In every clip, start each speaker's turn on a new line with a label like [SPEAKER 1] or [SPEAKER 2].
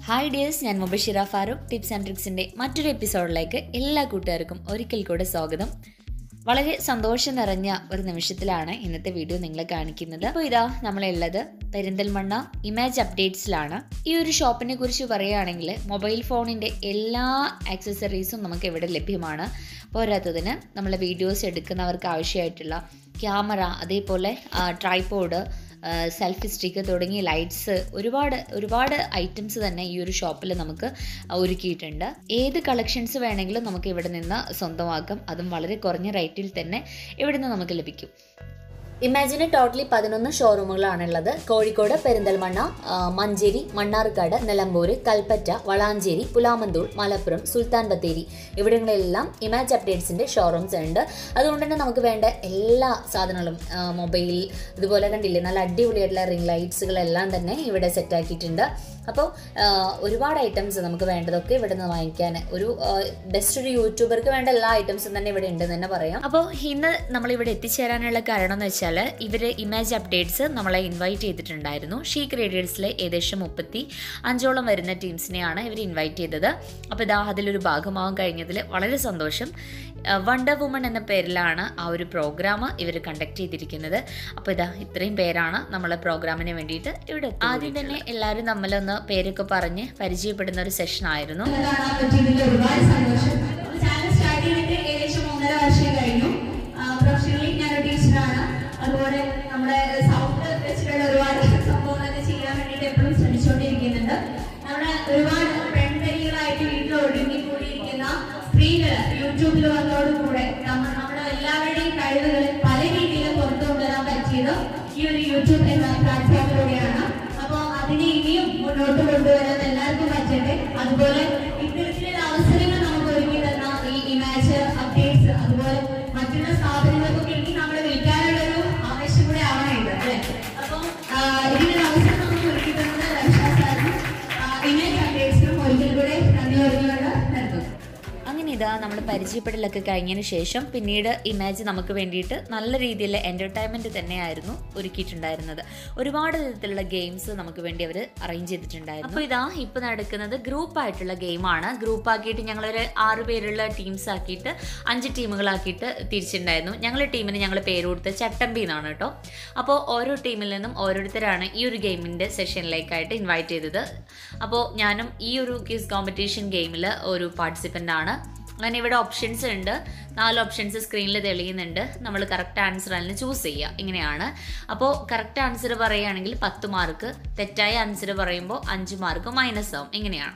[SPEAKER 1] Hi dears ഞാൻ Mubashira Farooq tips and ട്രിക്സിൻ്റെ മറ്റൊരു എപ്പിസോഡിലേക്ക് എല്ലാ കൂട്ടുകാർക്കും ഒരിക്കൽ കൂടെ സ്വാഗതം വളരെ സന്തോഷം നിറഞ്ഞ ഒരു നിമിഷത്തിലാണ് ഇന്നത്തെ വീഡിയോ നിങ്ങളെ കാണിക്കുന്നത് അപ്പോൾ ഇതാ നമ്മളുള്ളത് പെരിന്തൽമണ്ണ ഇമേജ് അപ്ഡേറ്റ്സിലാണ് ഈ ഒരു ഷോപ്പിനെ കുറിച്ച് പറയുകയാണെങ്കിൽ മൊബൈൽ ഫോണിൻ്റെ എല്ലാ ആക്സസറീസും നമുക്ക് ഇവിടെ ലഭ്യമാണ് പോരാത്തതിന് നമ്മളെ വീഡിയോസ് എടുക്കുന്നവർക്ക് ആവശ്യമായിട്ടുള്ള ക്യാമറ അതേപോലെ ട്രൈപോഡ് സെൽഫി സ്റ്റിക്ക് തുടങ്ങിയ ലൈറ്റ്സ് ഒരുപാട് ഒരുപാട് ഐറ്റംസ് തന്നെ ഈ ഒരു ഷോപ്പിൽ നമുക്ക് ഒരുക്കിയിട്ടുണ്ട് ഏത് കളക്ഷൻസ് വേണമെങ്കിലും നമുക്ക് ഇവിടെ നിന്ന് സ്വന്തമാക്കാം അതും വളരെ കുറഞ്ഞ റേറ്റിൽ തന്നെ ഇവിടെ നിന്ന് നമുക്ക് ലഭിക്കും ഇമാജിന് ടോട്ടലി പതിനൊന്ന് ഷോറൂമുകളാണുള്ളത് കോഴിക്കോട് പെരിന്തൽമണ്ണ ആ, മഞ്ചേരി മണ്ണാർക്കാട് നിലമ്പൂര് കൽപ്പറ്റ വളാഞ്ചേരി പുലാമന്തൂർ മലപ്പുറം സുൽത്താൻ ബത്തേരി ഇവിടങ്ങളിലെല്ലാം ഇമാജ് അപ്ഡേറ്റ്സിന്റെ ഷോറൂംസ് ഉണ്ട് അതുകൊണ്ട് തന്നെ നമുക്ക് വേണ്ട എല്ലാ സാധനങ്ങളും ആ, മൊബൈൽ ഇതുപോലെ കണ്ടില്ലേ നല്ല അടിപൊളിയായിട്ടുള്ള റിംഗ് ലൈറ്റ്സുകളെല്ലാം തന്നെ ഇവിടെ സെറ്റ് ആക്കിയിട്ടുണ്ട് അപ്പോൾ ഒരുപാട് ഐറ്റംസ് നമുക്ക് വേണ്ടതൊക്കെ ഇവിടെ നിന്ന് വാങ്ങിക്കാൻ ഒരു ബെസ്റ്റ് ഒരു യൂട്യൂബർക്ക് വേണ്ട എല്ലാ ഐറ്റംസും തന്നെ ഇവിടെ ഉണ്ടെന്ന് തന്നെ പറയാം അപ്പോൾ ഇന്ന് നമ്മൾ ഇവിടെ എത്തിച്ചേരാനുള്ള കാരണം എന്ന് വെച്ചാൽ ഇവർ ഇമേജ് അപ്ഡേറ്റ്സ് നമ്മളെ ഇൻവൈറ്റ് ചെയ്തിട്ടുണ്ടായിരുന്നു ഷീക്ക് റേഡിയേഴ്സിലെ ഏകദേശം മുപ്പത്തി അഞ്ചോളം വരുന്ന ടീംസിനെയാണ് ഇവർ ഇൻവൈറ്റ് ചെയ്തത് അപ്പോൾ ഇതാ അതിലൊരു ഭാഗമാവാൻ കഴിഞ്ഞതിൽ വളരെ സന്തോഷം വണ്ടർ വുമൺ എന്ന പേരിലാണ് ആ ഒരു പ്രോഗ്രാം ഇവർ കണ്ടക്ട് ചെയ്തിരിക്കുന്നത് അപ്പോൾ ഇതാ ഇത്രയും പേരാണ് നമ്മളെ പ്രോഗ്രാമിന് വേണ്ടിയിട്ട് ഇവിടെ ആദ്യം തന്നെ എല്ലാവരും നമ്മളൊന്ന് പേരൊക്കെ പറഞ്ഞ് പരിചയപ്പെടുന്ന ഒരു സെഷൻ ആയിരുന്നു
[SPEAKER 2] കാണാൻ പറ്റിയതിൽ ഒരുപാട് സന്തോഷം ചാനൽ സ്റ്റാർട്ട് ചെയ്തിട്ട് ഏകദേശം മൂന്നര വർഷം കഴിഞ്ഞു പ്രൊഫഷണലി ഞാനൊരു ടീച്ചറാണ് അതുപോലെ നമ്മുടെ സൗണ്ട് വെച്ചിട്ടുള്ള ഒരുപാട് സംഭവങ്ങളൊക്കെ ചെയ്യാൻ വേണ്ടിയിട്ട് എപ്പോഴും ശ്രമിച്ചുകൊണ്ടിരിക്കുന്നുണ്ട് നമ്മുടെ ഒരുപാട് പെൺകരികളായിട്ട് വീട്ടിൽ ഒടുങ്ങി കൂടിയിരിക്കുന്ന സ്ത്രീകൾ യൂട്യൂബിൽ വന്നതോടുകൂടെ നമ്മൾ നമ്മുടെ എല്ലാവരുടെയും കഴിവുകൾ പല രീതിയിൽ പുറത്തു കൊണ്ടുവരാൻ പറ്റിയത് ഈ ഒരു യൂട്യൂബ് എന്ന പ്ലാറ്റ്ഫോമിലൂടെയാണ് അപ്പൊ അതിനെ ഇനിയും മുന്നോട്ട് കൊണ്ടുവരാൻ എല്ലാവർക്കും പറ്റട്ടെ അതുപോലെ ഇത്തരത്തിലുള്ള അവസരങ്ങൾ നമുക്ക് ഒരുക്കി തന്ന ഈ ഇമാജ് അപ്ഡേറ്റ്സ് അതുപോലെ മറ്റുള്ള സ്ഥാപനങ്ങൾക്കൊക്കെ ഇനി നമ്മൾ വിൽക്കാനുള്ള ഒരു ആവശ്യം കൂടെ ആവണം ഇത് അല്ലെ അപ്പൊ ഇതിനൊരു അവസരം നമുക്ക് ഒരുക്കി തന്നത് രക്ഷാ സാറിനും ഇമേജ് അപ്ഡേറ്റ്സിനും ഒരിക്കൽ കൂടെ നന്ദി പറഞ്ഞുകൊണ്ട് നിർത്തുന്നു
[SPEAKER 1] അങ്ങനെ ഇതാ നമ്മൾ പരിചയപ്പെടലൊക്കെ കഴിഞ്ഞതിന് ശേഷം പിന്നീട് ഇമേജ് നമുക്ക് വേണ്ടിയിട്ട് നല്ല രീതിയിലുള്ള എൻ്റർടൈൻമെൻറ്റ് തന്നെയായിരുന്നു ഒരുക്കിയിട്ടുണ്ടായിരുന്നത് ഒരുപാട് തരത്തിലുള്ള ഗെയിംസ് നമുക്ക് വേണ്ടി അവർ അറേഞ്ച് ചെയ്തിട്ടുണ്ടായിരുന്നു അപ്പോൾ ഇതാ ഇപ്പോൾ നടക്കുന്നത് ഗ്രൂപ്പ് ആയിട്ടുള്ള ഗെയിമാണ് ഗ്രൂപ്പ് ആക്കിയിട്ട് ഞങ്ങളൊരു ആറ് പേരുള്ള ടീംസ് ആക്കിയിട്ട് അഞ്ച് ടീമുകളാക്കിയിട്ട് തിരിച്ചിട്ടുണ്ടായിരുന്നു ഞങ്ങളുടെ ടീമിന് ഞങ്ങൾ പേര് കൊടുത്ത് ചട്ടമ്പി എന്നാണ് കേട്ടോ അപ്പോൾ ഓരോ ടീമിൽ നിന്നും ഓരോരുത്തരാണ് ഈ ഒരു ഗെയിമിൻ്റെ സെഷനിലേക്കായിട്ട് ഇൻവൈറ്റ് ചെയ്തത് അപ്പോൾ ഞാനും ഈ ഒരു ക്വിസ് കോമ്പറ്റീഷൻ ഗെയിമിൽ ഒരു പാർട്ടിസിപ്പൻ്റ് ആണ് അങ്ങനെ ഇവിടെ ഓപ്ഷൻസ് ഉണ്ട് നാല് ഓപ്ഷൻസ് സ്ക്രീനിൽ തെളിയുന്നുണ്ട് നമ്മൾ കറക്റ്റ് ആൻസർ അതിന് ചൂസ് ചെയ്യുക ഇങ്ങനെയാണ് അപ്പോൾ കറക്റ്റ് ആൻസർ പറയുകയാണെങ്കിൽ പത്ത് മാർക്ക് തെറ്റായ ആൻസർ പറയുമ്പോൾ അഞ്ച് മാർക്ക് മൈനസ് ആവും ഇങ്ങനെയാണ്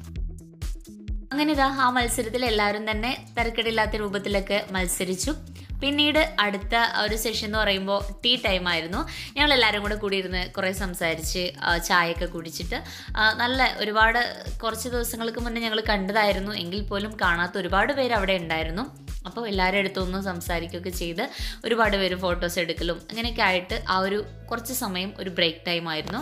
[SPEAKER 1] അങ്ങനെ ഇതാ ആ മത്സരത്തിൽ എല്ലാവരും തന്നെ തിരക്കിടില്ലാത്ത രൂപത്തിലൊക്കെ മത്സരിച്ചു പിന്നീട് അടുത്ത ഒരു സെഷൻ എന്ന് പറയുമ്പോൾ ടീ ടൈം ആയിരുന്നു ഞങ്ങൾ എല്ലാവരും കൂടെ കൂടിയിരുന്ന് കുറേ സംസാരിച്ച് ആ, ചായയൊക്കെ കുടിച്ചിട്ട് ആ, നല്ല ഒരുപാട് കുറച്ച് ദിവസങ്ങൾക്ക് മുന്നേ ഞങ്ങൾ കണ്ടതായിരുന്നു എങ്കിൽ പോലും കാണാത്ത ഒരുപാട് പേര് അവിടെ ഉണ്ടായിരുന്നു അപ്പോൾ എല്ലാവരുടെ അടുത്തൊന്നും സംസാരിക്കുകയൊക്കെ ചെയ്ത് ഒരുപാട് പേര് ഫോട്ടോസ് എടുക്കലും അങ്ങനെയൊക്കെ ആയിട്ട് ആ ഒരു കുറച്ച് സമയം ഒരു ബ്രേക്ക് ടൈം ആയിരുന്നു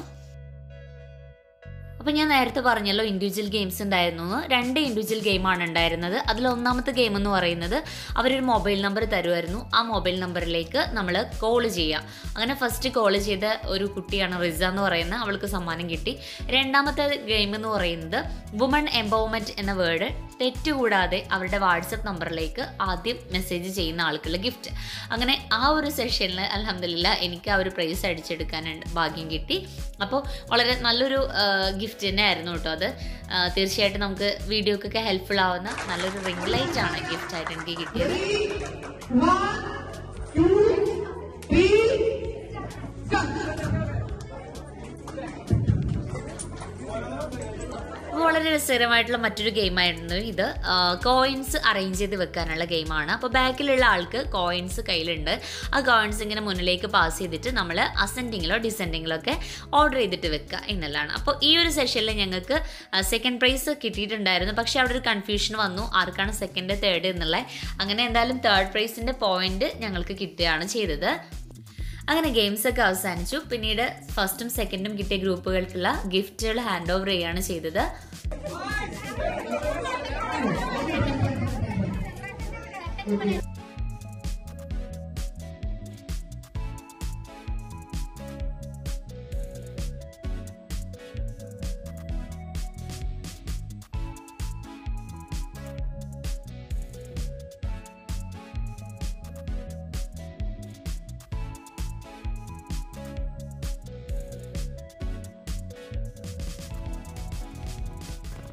[SPEAKER 1] അപ്പോൾ ഞാൻ നേരത്തെ പറഞ്ഞല്ലോ ഇൻഡിവിജ്വൽ ഗെയിംസ് ഉണ്ടായിരുന്നു എന്ന്. രണ്ട് ഇൻഡിവിജ്വൽ ഗെയിമാണ് ഉണ്ടായിരുന്നത് അതിൽ ഒന്നാമത്തെ ഗെയിം എന്ന് പറയുന്നത് അവരൊരു മൊബൈൽ നമ്പർ തരുമായിരുന്നു ആ മൊബൈൽ നമ്പറിലേക്ക് നമ്മൾ കോൾ ചെയ്യുക അങ്ങനെ ഫസ്റ്റ് കോൾ ചെയ്ത ഒരു കുട്ടിയാണ് റിസ എന്ന് പറയുന്നത് അവൾക്ക് സമ്മാനം കിട്ടി രണ്ടാമത്തെ ഗെയിം എന്ന് പറയുന്നത് വുമൺ എംപവർമെൻറ്റ് എന്ന വേർഡ് തെറ്റുകൂടാതെ അവരുടെ വാട്സപ്പ് നമ്പറിലേക്ക് ആദ്യം മെസ്സേജ് ചെയ്യുന്ന ആൾക്കുള്ള ഗിഫ്റ്റ് അങ്ങനെ ആ ഒരു സെഷനിൽ അലഹമില്ല എനിക്ക് ആ ഒരു പ്രൈസ് അടിച്ചെടുക്കാൻ ഭാഗ്യം കിട്ടി അപ്പോൾ വളരെ നല്ലൊരു ഗിഫ്റ്റ് തന്നെ ആയിരുന്നു കേട്ടോ അത് ആ, തീർച്ചയായിട്ടും നമുക്ക് വീഡിയോക്കൊക്കെ ഹെൽപ്ഫുൾ ആവുന്ന നല്ലൊരു റിംഗ് ലൈറ്റ് ആണ് ഗിഫ്റ്റ് ആയിട്ട് എനിക്ക് കിട്ടിയത്
[SPEAKER 3] One, two, three, go.
[SPEAKER 1] അപ്പോൾ വളരെ രസകരമായിട്ടുള്ള മറ്റൊരു ഗെയിമായിരുന്നു ഇത് കോയിൻസ് അറേഞ്ച് ചെയ്ത് വെക്കാനുള്ള ഗെയിമാണ് അപ്പോൾ ബാക്കിലുള്ള ആൾക്ക് കോയിൻസ് കയ്യിലുണ്ട് ആ കോയിൻസ് ഇങ്ങനെ മുന്നിലേക്ക് പാസ് ചെയ്തിട്ട് നമ്മൾ അസെൻഡിങ്ങിലോ ഡിസെൻഡിങ്ങിലോ ഒക്കെ ഓർഡർ ചെയ്തിട്ട് വെക്കുക എന്നുള്ളതാണ് അപ്പോൾ ഈ ഒരു സെഷനിൽ ഞങ്ങൾക്ക് സെക്കൻഡ് പ്രൈസ് കിട്ടിയിട്ടുണ്ടായിരുന്നു പക്ഷേ അവിടെ ഒരു കൺഫ്യൂഷൻ വന്നു ആർക്കാണ് സെക്കൻഡ് തേർഡ് എന്നുള്ളത് അങ്ങനെ എന്തായാലും തേർഡ് പ്രൈസിൻ്റെ പോയിന്റ് ഞങ്ങൾക്ക് കിട്ടുകയാണ് ചെയ്തത് അങ്ങനെ ഗെയിംസ് ഒക്കെ അവസാനിച്ചു പിന്നീട് ഫസ്റ്റും സെക്കൻഡും കിട്ടിയ ഗ്രൂപ്പുകൾക്കുള്ള ഗിഫ്റ്റുകൾ ഹാൻഡ് ഓവർ ചെയ്യുകയാണ് ചെയ്തത്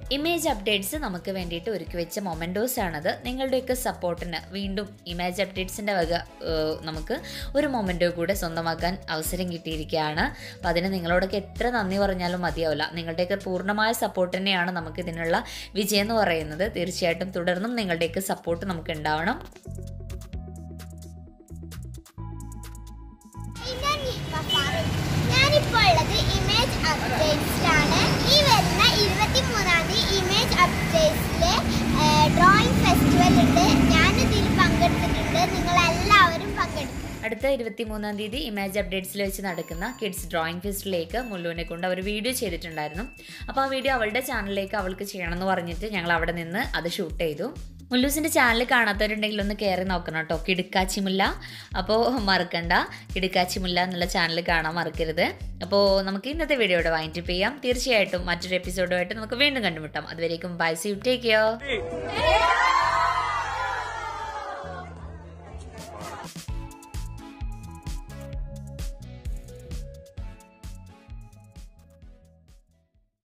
[SPEAKER 1] ഇമേജ് അപ്ഡേറ്റ്സ് നമുക്ക് വേണ്ടിയിട്ട് ഒരുക്കി വെച്ച മൊമെൻറ്റോസ് ആണത് നിങ്ങളുടെയൊക്കെ സപ്പോർട്ടിന് വീണ്ടും ഇമേജ് അപ്ഡേറ്റ്സിൻ്റെ വക ഏഹ്, നമുക്ക് ഒരു മൊമെൻറ്റോ കൂടെ സ്വന്തമാക്കാൻ അവസരം കിട്ടിയിരിക്കുകയാണ് അപ്പോൾ അതിന് നിങ്ങളോടൊക്കെ എത്ര നന്ദി പറഞ്ഞാലും മതിയാവില്ല നിങ്ങളുടെയൊക്കെ പൂർണ്ണമായ സപ്പോർട്ട് തന്നെയാണ് നമുക്ക് ഇതിനുള്ള വിജയം എന്ന് പറയുന്നത് തീർച്ചയായിട്ടും തുടർന്നും നിങ്ങളുടെയൊക്കെ സപ്പോർട്ട് നമുക്ക് ഉണ്ടാവണം
[SPEAKER 4] ഞാൻ നിപ്പ ഫാറൂഖ്. ഞാനിപ്പോൾ ഉള്ളത് ഇമേജ് അപ്ഡേറ്റ്സിലാണ് ഈ വരുന്ന ഇരുപത്തി മൂന്നാം തീയതി ഇമേജ് അപ്ഡേറ്റ്സിലെ ഡ്രോയിങ് ഫെസ്റ്റിവൽ ഉണ്ട് ഞാനിതിൽ പങ്കെടുത്തിട്ടുണ്ട് നിങ്ങൾ എല്ലാവരും പങ്കെടുക്കും
[SPEAKER 1] അടുത്ത ഇരുപത്തി മൂന്നാം തീയതി ഇമേജ് അപ്ഡേറ്റ്സിൽ വെച്ച് നടക്കുന്ന കിഡ്സ് ഡ്രോയിങ് ഫെസ്റ്റിലേക്ക് മുല്ലുവിനെ കൊണ്ട് അവർ വീഡിയോ ചെയ്തിട്ടുണ്ടായിരുന്നു അപ്പോൾ ആ വീഡിയോ അവളുടെ ചാനലിലേക്ക് അവൾക്ക് ചെയ്യണമെന്ന് പറഞ്ഞിട്ട് ഞങ്ങൾ അവിടെ നിന്ന് അത് ഷൂട്ട് ചെയ്തു മുല്ലൂസിൻ്റെ ചാനൽ കാണാത്തവരുണ്ടെങ്കിൽ ഒന്ന് കയറി നോക്കണം കേട്ടോ കിടുക്കാച്ചിമുല്ല അപ്പോൾ മറക്കണ്ട കിടുക്കാച്ചിമുല്ല എന്നുള്ള ചാനൽ കാണാൻ മറക്കരുത് അപ്പോൾ നമുക്ക് ഇന്നത്തെ വീഡിയോയുടെ വൈൻഡപ്പ് ചെയ്യാം തീർച്ചയായിട്ടും മറ്റൊരു എപ്പിസോഡുമായിട്ട് നമുക്ക് വീണ്ടും കണ്ടുമുട്ടാം അതുവരേക്കും ബൈ സി ടേക്ക് കെയർ